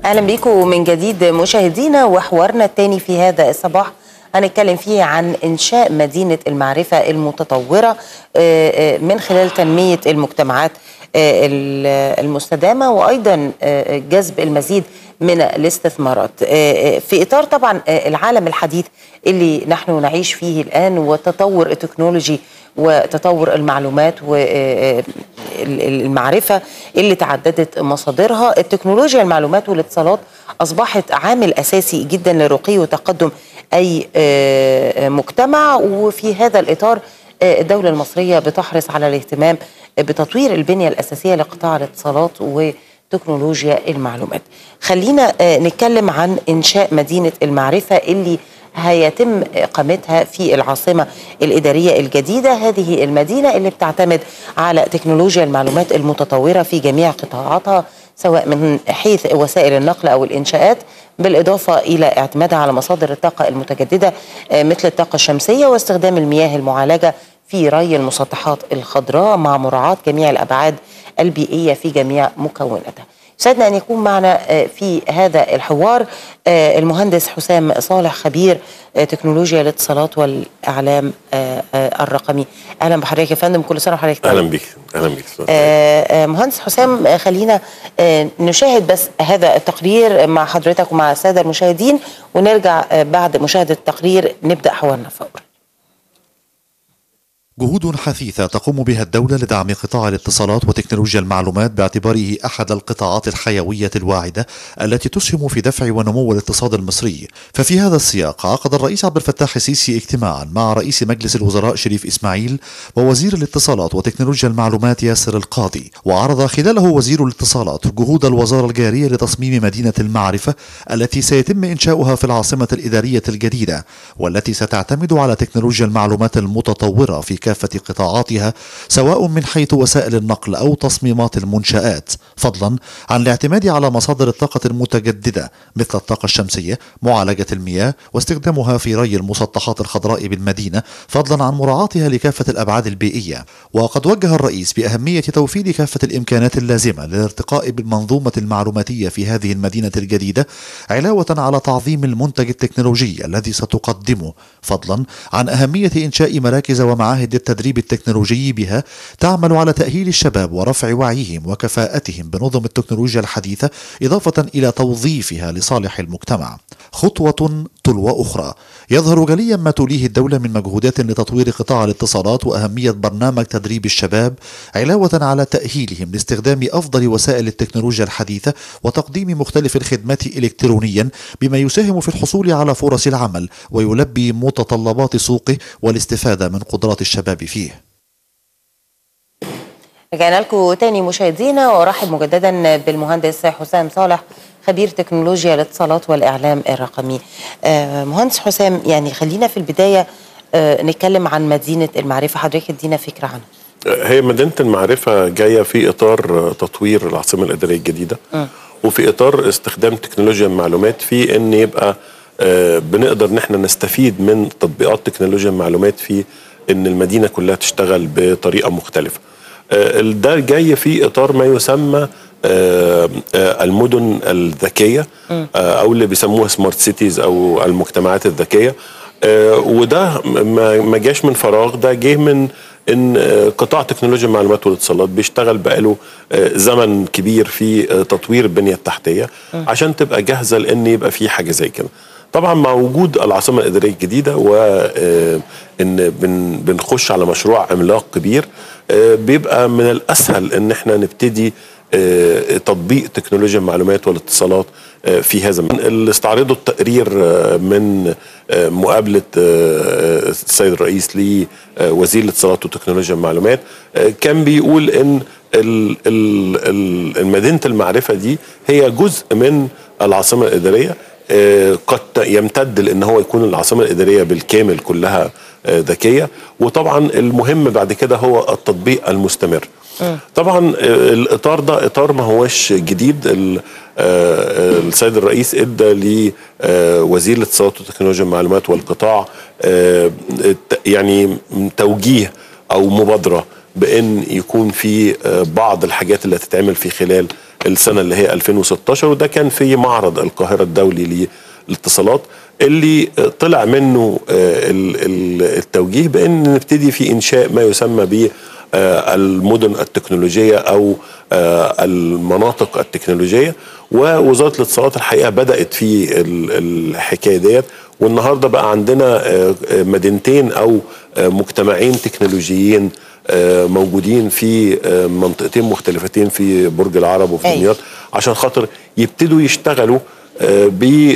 اهلا بيكم من جديد مشاهدينا وحوارنا الثاني في هذا الصباح هنتكلم فيه عن انشاء مدينه المعرفه المتطوره من خلال تنميه المجتمعات المستدامه وايضا جذب المزيد من الاستثمارات في اطار طبعا العالم الحديث اللي نحن نعيش فيه الان والتطور التكنولوجي وتطور المعلومات والمعرفة اللي تعددت مصادرها التكنولوجيا المعلومات والاتصالات أصبحت عامل أساسي جدا لرقي وتقدم أي مجتمع وفي هذا الإطار الدولة المصرية بتحرص على الاهتمام بتطوير البنية الأساسية لقطاع الاتصالات وتكنولوجيا المعلومات خلينا نتكلم عن إنشاء مدينة المعرفة اللي هيتم اقامتها في العاصمه الاداريه الجديده هذه المدينه اللي بتعتمد على تكنولوجيا المعلومات المتطوره في جميع قطاعاتها سواء من حيث وسائل النقل او الانشاءات بالاضافه الى اعتمادها على مصادر الطاقه المتجدده مثل الطاقه الشمسيه واستخدام المياه المعالجه في ري المسطحات الخضراء مع مراعاه جميع الابعاد البيئيه في جميع مكوناتها. يسعدنا ان يكون معنا في هذا الحوار المهندس حسام صالح خبير تكنولوجيا الاتصالات والاعلام الرقمي اهلا بحضرتك يا فندم كل سنه وحضرتك اهلا بك اهلا بك مهندس حسام خلينا نشاهد بس هذا التقرير مع حضرتك ومع الساده المشاهدين ونرجع بعد مشاهده التقرير نبدا حوارنا فورا جهود حثيثة تقوم بها الدولة لدعم قطاع الاتصالات وتكنولوجيا المعلومات باعتباره أحد القطاعات الحيوية الواعدة التي تسهم في دفع ونمو الاقتصاد المصري ففي هذا السياق عقد الرئيس عبد الفتاح السيسي اجتماعا مع رئيس مجلس الوزراء شريف إسماعيل ووزير الاتصالات وتكنولوجيا المعلومات ياسر القاضي وعرض خلاله وزير الاتصالات جهود الوزارة الجارية لتصميم مدينة المعرفة التي سيتم إنشاؤها في العاصمة الإدارية الجديدة والتي ستعتمد على تكنولوجيا المعلومات المتطورة في كافة قطاعاتها سواء من حيث وسائل النقل أو تصميمات المنشآت فضلا عن الاعتماد على مصادر الطاقة المتجددة مثل الطاقة الشمسية معالجة المياه واستخدامها في ري المسطحات الخضراء بالمدينة فضلا عن مراعاتها لكافة الأبعاد البيئية وقد وجه الرئيس بأهمية توفير كافة الإمكانات اللازمة للارتقاء بالمنظومة المعلوماتية في هذه المدينة الجديدة علاوة على تعظيم المنتج التكنولوجي الذي ستقدمه فضلا عن أهمية إنشاء مراكز ومعاهد التدريب التكنولوجي بها تعمل على تأهيل الشباب ورفع وعيهم وكفاءتهم بنظم التكنولوجيا الحديثة إضافة إلى توظيفها لصالح المجتمع خطوة تلو أخرى يظهر جليا ما توليه الدولة من مجهودات لتطوير قطاع الاتصالات وأهمية برنامج تدريب الشباب علاوة على تأهيلهم لاستخدام أفضل وسائل التكنولوجيا الحديثة وتقديم مختلف الخدمات إلكترونيا بما يساهم في الحصول على فرص العمل ويلبي متطلبات سوقه والاستفادة من قدرات الشباب فيه رجعنا لكم تاني مشاهدينا وارحب مجددا بالمهندس حسام صالح خبير تكنولوجيا الاتصالات والاعلام الرقمي. آه مهندس حسام يعني خلينا في البدايه آه نتكلم عن مدينه المعرفه حضرتك ادينا فكره عنها. هي مدينه المعرفه جايه في اطار تطوير العاصمه الاداريه الجديده م. وفي اطار استخدام تكنولوجيا المعلومات في ان يبقى آه بنقدر ان احنا نستفيد من تطبيقات تكنولوجيا المعلومات في ان المدينه كلها تشتغل بطريقه مختلفه. ده جاي في اطار ما يسمى المدن الذكيه او اللي بيسموها سمارت سيتيز او المجتمعات الذكيه وده ما جاش من فراغ ده جه من ان قطاع تكنولوجيا المعلومات والاتصالات بيشتغل بقاله زمن كبير في تطوير البنيه التحتيه عشان تبقى جاهزه لان يبقى في حاجه زي كده طبعا مع وجود العاصمه الاداريه الجديده وان بن بنخش على مشروع عملاق كبير بيبقى من الاسهل ان احنا نبتدي تطبيق تكنولوجيا المعلومات والاتصالات في هذا اللي استعرضوا التقرير من مقابله السيد الرئيس لوزير الاتصالات وتكنولوجيا المعلومات كان بيقول ان مدينه المعرفه دي هي جزء من العاصمه الاداريه قد يمتد لان هو يكون العاصمه الاداريه بالكامل كلها ذكيه وطبعا المهم بعد كده هو التطبيق المستمر طبعا الاطار ده اطار ما هوش جديد السيد الرئيس ادى لوزير الاتصالات وتكنولوجيا المعلومات والقطاع يعني توجيه او مبادره بان يكون في آه، بعض الحاجات اللي هتتعمل في خلال السنه اللي هي 2016 وده كان في معرض القاهره الدولي للاتصالات اللي آه، طلع منه آه، ال- ال- التوجيه بان نبتدي في انشاء ما يسمى ب آه، المدن التكنولوجيه او آه، المناطق التكنولوجيه ووزاره الاتصالات الحقيقه بدات في ال- الحكايه ديت والنهارده بقى عندنا آه، آه، مدينتين او آه، مجتمعين تكنولوجيين آه، موجودين في آه، منطقتين مختلفتين في برج العرب وفي أيوة. دمياط عشان خاطر يبتدوا يشتغلوا آه،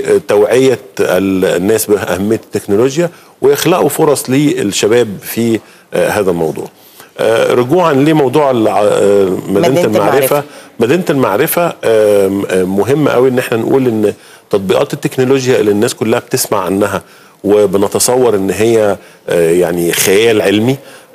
بتوعيه ال- الناس باهميه التكنولوجيا ويخلقوا فرص للشباب في آه، هذا الموضوع. آه، رجوعا لموضوع الع- آه، مدينه مدينة المعرفه المعرفة. مدينه المعرفه آم، آم، مهم قوي ان احنا نقول ان تطبيقات التكنولوجيا اللي الناس كلها بتسمع عنها وبنتصور ان هي آه، يعني خيال علمي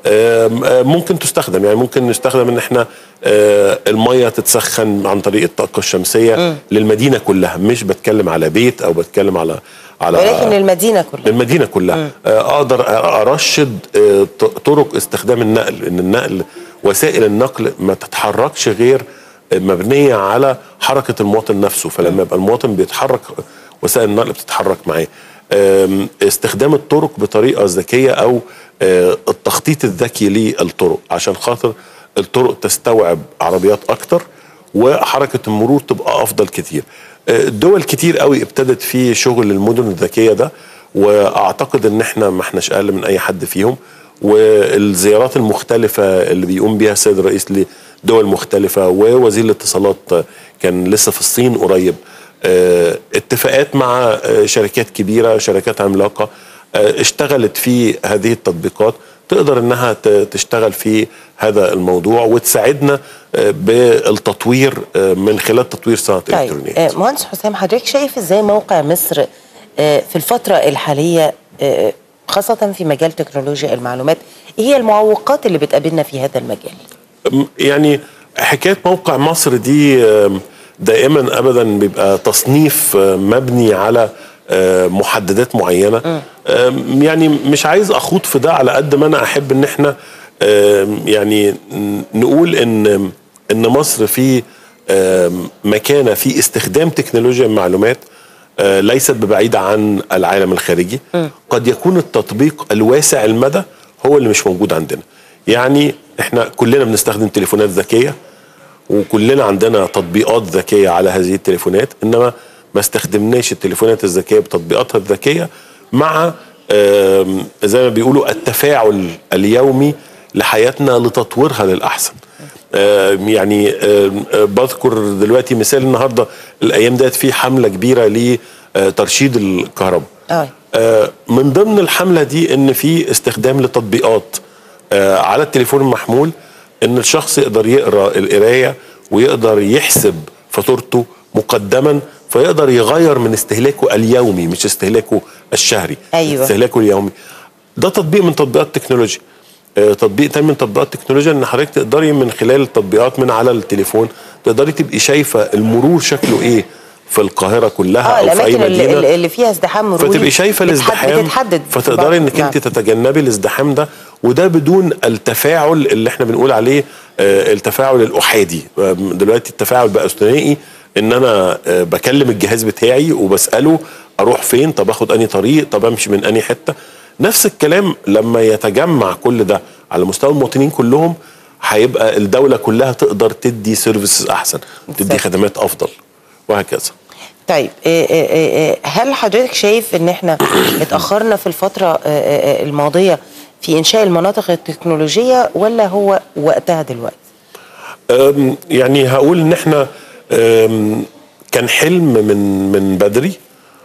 آم، آم، ممكن تستخدم يعني ممكن نستخدم ان احنا آه، الميه تتسخن عن طريق الطاقه الشمسيه للمدينه كلها مش بتكلم على بيت او بتكلم على على ولكن للمدينه كلها المدينه كلها آه، اقدر ارشد آه، ط- طرق استخدام النقل ان النقل وسائل النقل ما تتحركش غير آه، مبنيه على حركه المواطن نفسه فلما يبقى المواطن بيتحرك وسائل النقل بتتحرك معاه آم، استخدام الطرق بطريقه ذكيه او آه، التخطيط الذكي للطرق عشان خاطر الطرق تستوعب عربيات اكتر وحركه المرور تبقى افضل كتير آه، دول كتير قوي ابتدت في شغل المدن الذكيه ده واعتقد ان احنا ما احناش اقل من اي حد فيهم والزيارات المختلفه اللي بيقوم بيها السيد الرئيس لدول مختلفه ووزير الاتصالات آه، كان لسه في الصين قريب آه، اتفاقات مع آه، شركات كبيره شركات عملاقه آه، اشتغلت في هذه التطبيقات تقدر انها ت- تشتغل في هذا الموضوع وتساعدنا آه، بالتطوير آه، من خلال تطوير صناعه طيب الالكترونيات آه، مهندس حسام حضرتك شايف ازاي موقع مصر آه، في الفتره الحاليه آه، خاصه في مجال تكنولوجيا المعلومات ايه هي المعوقات اللي بتقابلنا في هذا المجال م- يعني حكايه موقع مصر دي آم، دائما ابدا بيبقى تصنيف آه، مبني على آه، محددات معينه آم، يعني مش عايز اخوض في ده على قد ما انا احب ان احنا آم، يعني ن- نقول ان ان مصر في آم، مكانه في استخدام تكنولوجيا المعلومات آه، ليست ببعيده عن العالم الخارجي قد يكون التطبيق الواسع المدى هو اللي مش موجود عندنا يعني احنا كلنا بنستخدم تليفونات ذكيه وكلنا عندنا تطبيقات ذكيه على هذه التليفونات انما ما استخدمناش التليفونات الذكيه بتطبيقاتها الذكيه مع آم، زي ما بيقولوا التفاعل اليومي لحياتنا لتطويرها للاحسن آم، يعني آم، آه، بذكر دلوقتي مثال النهارده الايام ديت في حمله كبيره لترشيد الكهرباء اه آه، من ضمن الحمله دي ان في استخدام لتطبيقات آه، على التليفون المحمول ان الشخص يقدر يقرا القرايه ويقدر يحسب فاتورته مقدما فيقدر يغير من استهلاكه اليومي مش استهلاكه الشهري أيوة. استهلاكه اليومي ده تطبيق من تطبيقات التكنولوجيا آه، تطبيق تاني من تطبيقات التكنولوجيا ان حضرتك تقدري من خلال التطبيقات من على التليفون تقدري تبقي شايفه المرور شكله ايه في القاهره كلها اه او في اي الاماكن مدينه اللي, اللي فيها ازدحام مروري فتبقي شايفه بتحد- الازدحام بتتحدد فتقدري انك نعم. انت تتجنبي الازدحام ده وده بدون التفاعل اللي احنا بنقول عليه آه، التفاعل الاحادي آه، دلوقتي التفاعل بقى ثنائي ان انا آه، بكلم الجهاز بتاعي وبساله اروح فين طب اخد اني طريق طب امشي من اني حته نفس الكلام لما يتجمع كل ده على مستوى المواطنين كلهم هيبقى الدوله كلها تقدر تدي سيرفيسز احسن تدي بالظبط. خدمات افضل وهكذا طيب إيه إيه إيه هل حضرتك شايف ان احنا اتاخرنا في الفتره آه، آه، آه، الماضيه في انشاء المناطق التكنولوجيه ولا هو وقتها دلوقتي؟ أم، يعني هقول ان احنا أم، كان حلم من من بدري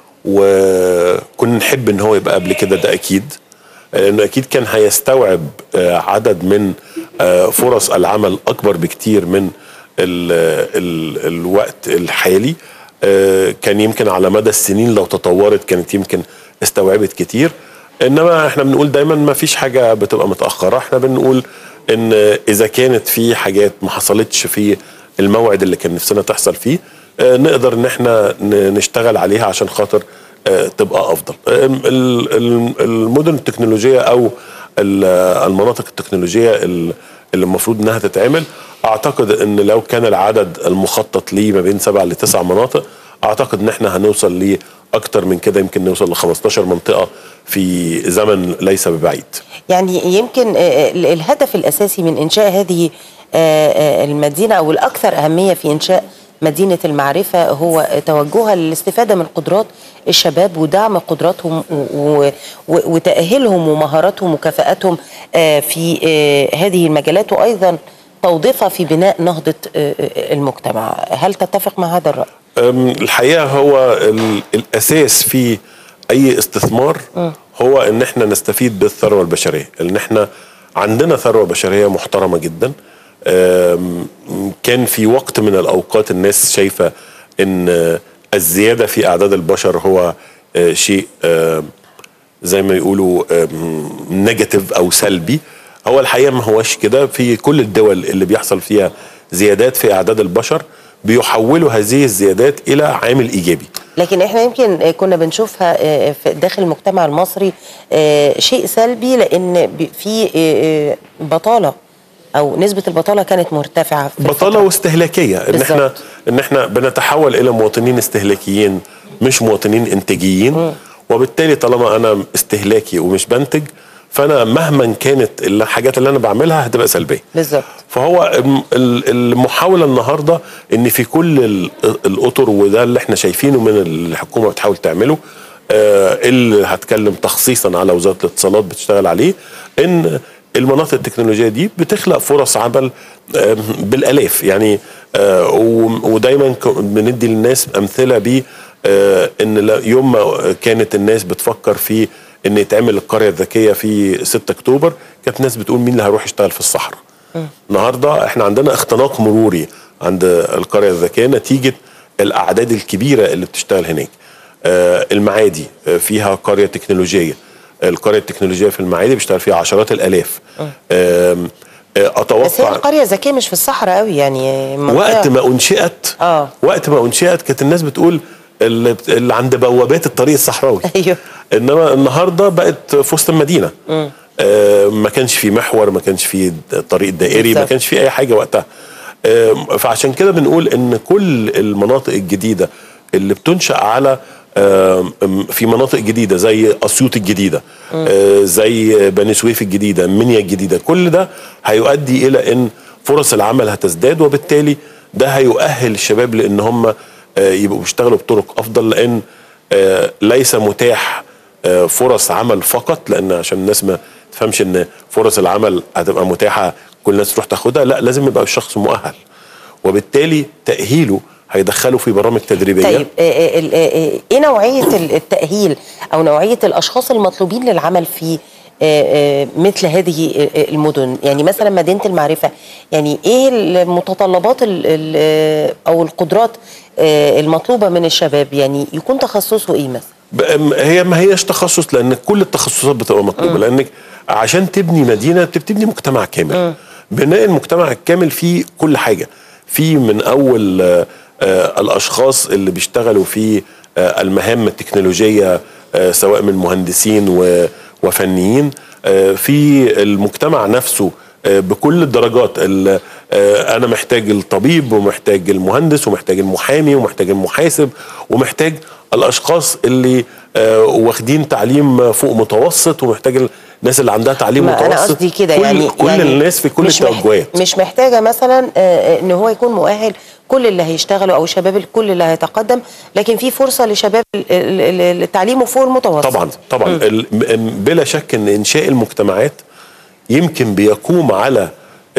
وكنا نحب ان هو يبقى قبل كده ده اكيد لانه اكيد كان هيستوعب آه، عدد من آه، فرص العمل اكبر بكتير من ال ال الوقت الحالي آه، كان يمكن على مدى السنين لو تطورت كانت يمكن استوعبت كتير انما احنا بنقول دايما ما فيش حاجه بتبقى متاخره احنا بنقول ان اذا كانت في حاجات ما حصلتش في الموعد اللي كان نفسنا تحصل فيه آه، نقدر ان احنا ن- نشتغل عليها عشان خاطر آه، تبقى افضل آم، ال- ال- المدن التكنولوجيه او ال- المناطق التكنولوجيه ال- اللي المفروض انها تتعمل اعتقد ان لو كان العدد المخطط ليه ما بين سبع لتسع مناطق اعتقد ان احنا هنوصل لاكتر من كده يمكن نوصل ل 15 منطقه في زمن ليس ببعيد يعني يمكن آه، آه، الهدف الاساسي من انشاء هذه آه، آه، المدينه او الاكثر اهميه في انشاء مدينه المعرفه هو توجهها للاستفاده من قدرات الشباب ودعم قدراتهم و- و- و- وتاهيلهم ومهاراتهم وكفاءاتهم آه، في آه، هذه المجالات وايضا توظيفها في بناء نهضه آه، آه، المجتمع هل تتفق مع هذا الراي أم، الحقيقه هو ال- الاساس في اي استثمار هو ان احنا نستفيد بالثروه البشريه ان احنا عندنا ثروه بشريه محترمه جدا أم، كان في وقت من الاوقات الناس شايفه ان الزياده في اعداد البشر هو آه، شيء آم، زي ما يقولوا نيجاتيف او سلبي هو الحقيقه ما هوش كده في كل الدول اللي بيحصل فيها زيادات في اعداد البشر بيحولوا هذه الزيادات الى عامل ايجابي لكن احنا يمكن آه، كنا بنشوفها آه، في داخل المجتمع المصري آه، شيء سلبي لان ب- في آه، آه، بطاله او نسبه البطاله كانت مرتفعه في بطاله الفترة. واستهلاكيه ان احنا بالظبط. ان احنا بنتحول الى مواطنين استهلاكيين مش مواطنين انتاجيين وبالتالي طالما انا استهلاكي ومش بنتج فانا مهما كانت الحاجات اللي انا بعملها هتبقى سلبيه بالظبط فهو الم- ال- المحاولة النهاردة ان في كل ال- الاطر وده اللي احنا شايفينه من الحكومة بتحاول تعمله آه، اللي هتكلم تخصيصا على وزارة الاتصالات بتشتغل عليه ان المناطق التكنولوجية دي بتخلق فرص عمل آه، بالالاف يعني آه، و- ودايما ك- بندي للناس امثلة ب آه، ان لا- يوم ما كانت الناس بتفكر في ان يتعمل القرية الذكية في 6 اكتوبر كانت ناس بتقول مين اللي هيروح يشتغل في الصحراء النهارده احنا عندنا اختناق مروري عند القريه الذكيه نتيجه الاعداد الكبيره اللي بتشتغل هناك. آه، المعادي آه، فيها قريه تكنولوجيه. القريه التكنولوجيه في المعادي بيشتغل فيها عشرات الالاف. آم، آه، بس هي اتوقع القريه الذكيه مش في الصحراء قوي يعني منطقة- وقت ما انشئت آه. وقت ما انشئت كانت الناس بتقول اللي, اللي عند بوابات الطريق الصحراوي ايوه انما النهارده بقت في وسط المدينه آه ما كانش في محور ما كانش في طريق دائري ما بالظبط. كانش في اي حاجه وقتها آه فعشان كده بنقول ان كل المناطق الجديده اللي بتنشا على آه في مناطق جديده زي اسيوط الجديده آه زي بني سويف الجديده منيا الجديده كل ده هيؤدي الى ان فرص العمل هتزداد وبالتالي ده هيؤهل الشباب لان هم آه يبقوا بيشتغلوا بطرق افضل لان آه ليس متاح آه، فرص عمل فقط لان عشان الناس ما تفهمش ان فرص العمل هتبقى متاحه كل الناس تروح تاخدها لا لازم يبقى الشخص مؤهل وبالتالي تاهيله هيدخله في برامج تدريبيه طيب آه، آه، ال- آه، آه، ايه نوعيه ال- التاهيل او نوعيه الاشخاص المطلوبين للعمل في آه، آه، مثل هذه آه، آه، المدن يعني مثلا مدينه المعرفه يعني ايه المتطلبات ال- ال- آه، او القدرات آه، المطلوبه من الشباب يعني يكون تخصصه ايه مثلا ب- هي ما هيش تخصص لان كل التخصصات بتبقى مطلوبه لانك عشان تبني مدينه بتبني مجتمع كامل بناء المجتمع الكامل فيه كل حاجه في من اول آه، آه، الاشخاص اللي بيشتغلوا في آه، المهام التكنولوجيه آه، سواء من مهندسين و- وفنيين آه، في المجتمع نفسه آه، بكل الدرجات ال- آه، انا محتاج الطبيب ومحتاج المهندس ومحتاج المحامي ومحتاج المحاسب ومحتاج الاشخاص اللي آه، واخدين تعليم فوق متوسط ومحتاج الناس اللي عندها تعليم ما متوسط انا قصدي كده كل يعني كل يعني الناس في كل مش مح- التوجهات مش محتاجه مثلا آه، آه، ان هو يكون مؤهل كل اللي هيشتغلوا او شباب الكل اللي هيتقدم لكن في فرصه لشباب ال- ال- ال- التعليم فوق المتوسط طبعا طبعا ال- م- بلا شك ان انشاء المجتمعات يمكن بيقوم على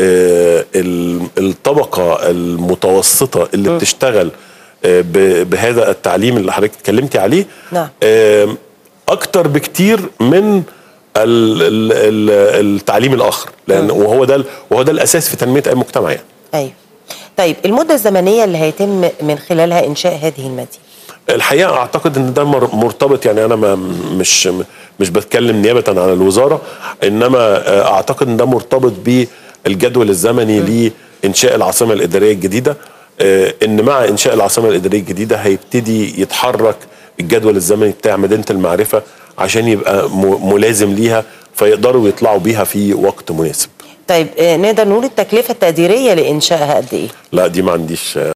آه، ال- الطبقه المتوسطه اللي بتشتغل آه، ب- بهذا التعليم اللي حضرتك اتكلمتي عليه نعم. آه، اكتر بكتير من ال- ال- ال- التعليم الاخر لان وهو ده ال- وهو ده الاساس في تنميه اي مجتمع يعني ايوه طيب المده الزمنيه اللي هيتم من خلالها انشاء هذه المدينه الحقيقه اعتقد ان ده مر- مرتبط يعني انا ما مش مش بتكلم نيابه عن الوزاره انما آه، اعتقد ان ده مرتبط بالجدول الزمني لانشاء العاصمه الاداريه الجديده آه، ان مع انشاء العاصمه الاداريه الجديده هيبتدي يتحرك الجدول الزمني بتاع مدينه المعرفه عشان يبقى م- ملازم ليها فيقدروا يطلعوا بيها في وقت مناسب طيب آه، نقدر نقول التكلفه التقديريه لانشائها قد ايه لا دي ما عنديش